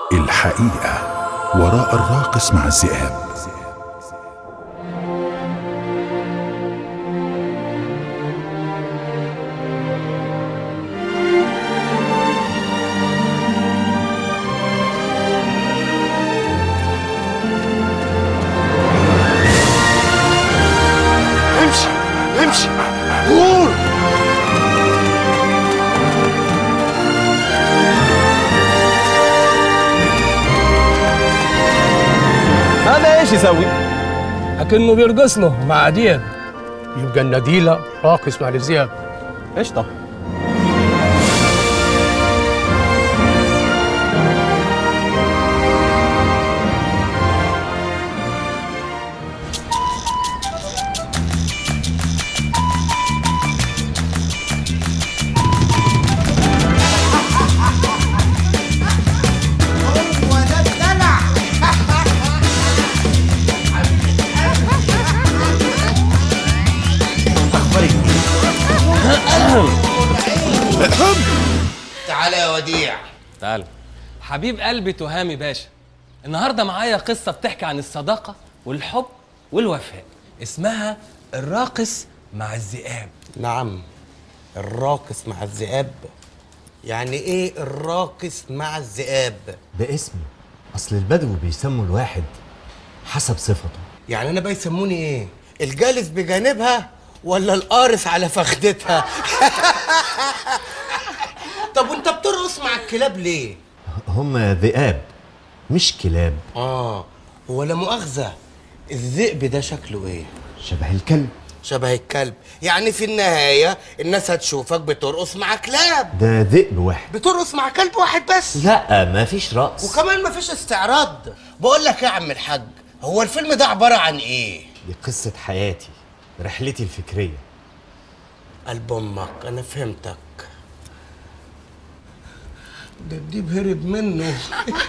الحقيقة وراء الراقص مع الذئاب امشي امشي قول هذا ايش يسوي؟ لكنه بيرقص له مع دياب يبقى النديلة راقص مع الذئاب ايش ده؟ تعالى يا وديع تعال حبيب قلبي تهامي باشا النهارده معايا قصه بتحكي عن الصداقه والحب والوفاء اسمها الراقص مع الذئاب نعم الراقص مع الذئاب يعني ايه الراقص مع الذئاب ده اسمه اصل البدو بيسموا الواحد حسب صفته يعني انا بقى يسموني ايه الجالس بجانبها ولا القارص على فخدتها طب وانت بترقص مع الكلاب ليه هم ذئاب مش كلاب اه هو لا مؤاخذه الذئب ده شكله ايه شبه الكلب شبه الكلب يعني في النهايه الناس هتشوفك بترقص مع كلاب ده ذئب واحد بترقص مع كلب واحد بس لا مفيش رقص وكمان مفيش استعراض بقول لك يا عم الحاج هو الفيلم ده عباره عن ايه دي قصة حياتي رحلتي الفكرية قلب امك انا فهمتك ده الديب هرب منه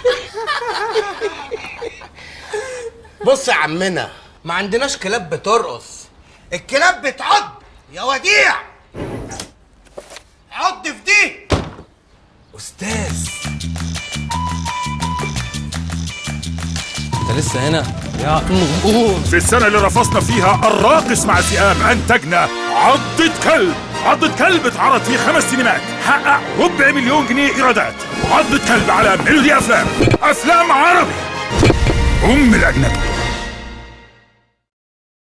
بص يا عمنا ما عندناش كلاب بترقص الكلاب بتعض يا وديع عض في دي استاذ انت لسه هنا يا نقول في السنة اللي رفضنا فيها الراقص مع الذئاب أنتجنا عضة كلب عضة كلب اتعرض في خمس سينمات حقق ربع مليون جنيه إيرادات عضة كلب على ميلودي أفلام أفلام عربي أم الأجنبي